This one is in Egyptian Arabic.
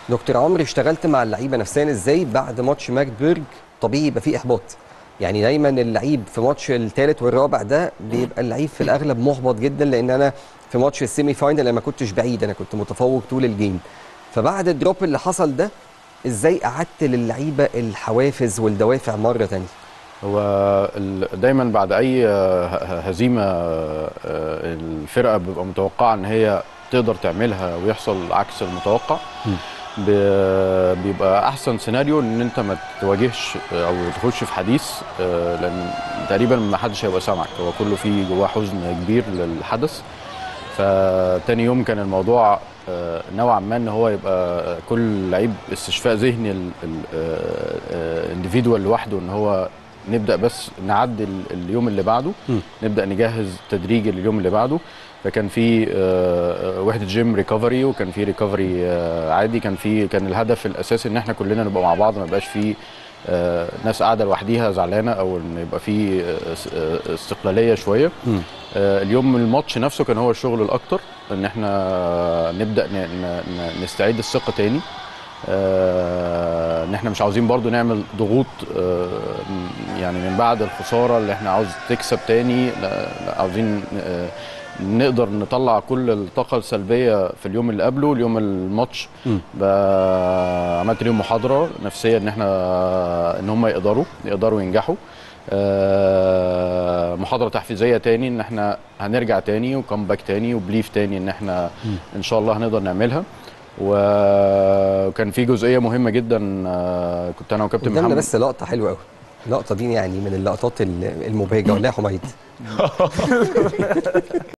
دكتور عمرو اشتغلت مع اللعيبه نفسيا ازاي بعد ماتش ماجدبورج طبيعي يبقى فيه احباط يعني دايما اللعيب في ماتش الثالث والرابع ده بيبقى اللعيب في الاغلب محبط جدا لان انا في ماتش السيمي فاينل انا ما كنتش بعيد انا كنت متفوق طول الجيم فبعد الدروب اللي حصل ده ازاي قعدت للعيبه الحوافز والدوافع مره ثانيه هو ال- دايما بعد اي آه، ه- هزيمه آه، الفرقه بيبقى متوقعه ان هي تقدر تعملها ويحصل عكس المتوقع ب- بيبقى احسن سيناريو ان انت ما تواجهش آه، او تخش في حديث آه، لان تقريبا ما حدش هيبقى سامعك هو كله فيه جواه حزن كبير للحدث فتاني يوم كان الموضوع آه، نوعا ما ان هو يبقى كل لعيب استشفاء ذهني الانديفيدوال لوحده ان هو نبدا بس نعدي ال- اليوم اللي بعده م. نبدا نجهز تدريجي لليوم اللي بعده فكان في آه، آه، وحده جيم ريكفري وكان في ريكفري عادي كان في كان الهدف الاساسي ان احنا كلنا نبقى مع بعض ما يبقاش في آه، ناس قاعده لوحديها زعلانه او ان يبقى في آه، اس- آه، استقلاليه شويه آه، اليوم الماتش نفسه كان هو الشغل الاكتر ان احنا نبدا ن- ن- ن- نستعيد الثقه تاني آه، ان احنا مش عاوزين برضو نعمل ضغوط آه، م- يعني من بعد الخساره اللي احنا عاوز تكسب تاني لا لا، عاوزين آه، نقدر نطلع كل الطاقه السلبيه في اليوم اللي قبله اليوم الماتش م. ب- عملت ليهم محاضره نفسيه ان احنا ان هم يقدروا يقدروا ينجحوا آه، محاضره تحفيزيه تاني ان احنا هنرجع تاني وكمباك تاني وبليف تاني ان احنا ان شاء الله هنقدر نعملها وكان في جزئيه مهمه جدا آه، كنت انا وكابتن قدامنا محمد بس لقطه حلوه قوي اللقطه دي يعني من اللقطات ال- المبهجه ولا يا حميد